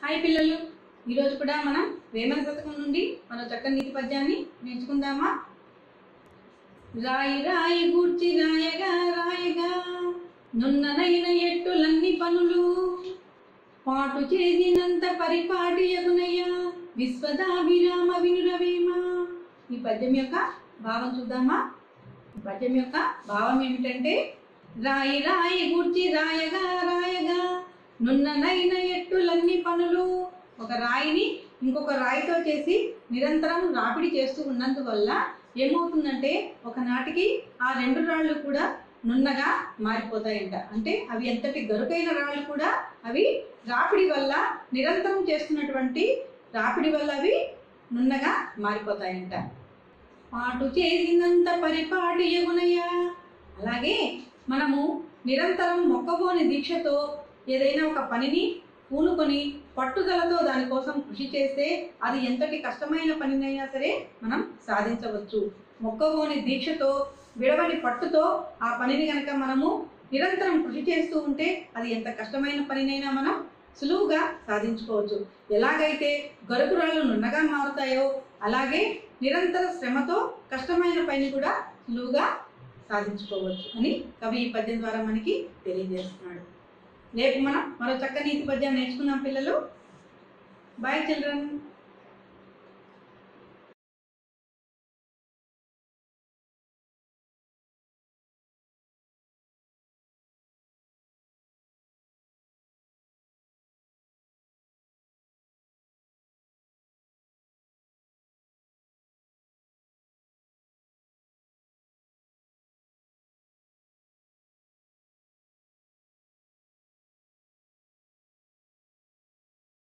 hi పిల్లలు ఈరోజు కూడా మనం వేమన శతకం నుండి మన చక్కని నీతి పద్యాన్ని నేర్చుకుందామా రాయి రాయి గూర్చి రాయగా రాయగా నున్ననైన ఎట్టులన్ని పనులు పాటు చేసినంత పరిపాటి యగునయ్య విశ్వదాభిరామ వినురవేమ ఈ పద్యం యొక్క భావం చూద్దామా ఈ పద్యం యొక్క భావం ఏమిటంటే రాయి రాయి గూర్చి రాయగా రాయగా నున్ననైన ఎట్టులన్ని పనులు ఒక రాయిని ఇంకొక రాయితో చేసి నిరంతరం రాపిడి చేస్తూ ఉన్నందువల్ల ఏమవుతుందంటే ఒకనాటికి ఆ రెండు రాళ్ళు కూడా నున్నగా మారిపోతాయంట అంటే అవి ఎంతటి గరుకైన రాళ్ళు కూడా అవి రాపిడి వల్ల నిరంతరం చేస్తున్నటువంటి రాపిడి వల్ల అవి నున్నగా మారిపోతాయంట పాటు చేసినంత పరిపాటి ఎగునయ్య అలాగే మనము నిరంతరం మొక్కబోని దీక్షతో ఏదైనా ఒక పనిని పూనుకొని పట్టుదలతో దానికోసం కృషి చేస్తే అది ఎంతటి కష్టమైన పనినైనా సరే మనం సాధించవచ్చు మొక్కబోని దీక్షతో విడవని పట్టుతో ఆ పనిని కనుక మనము నిరంతరం కృషి చేస్తూ ఉంటే అది ఎంత కష్టమైన పనినైనా మనం సులువుగా సాధించుకోవచ్చు ఎలాగైతే గరుకురాళ్ళు నున్నగా మారుతాయో అలాగే నిరంతర శ్రమతో కష్టమైన పని కూడా సులువుగా సాధించుకోవచ్చు అని కవి ఈ పద్యం ద్వారా మనకి తెలియజేస్తున్నాడు రేపు మనం మరో చక్కని నీతి పద్యాన్ని నేర్చుకుందాం పిల్లలు బాయ్ చిల్డ్రన్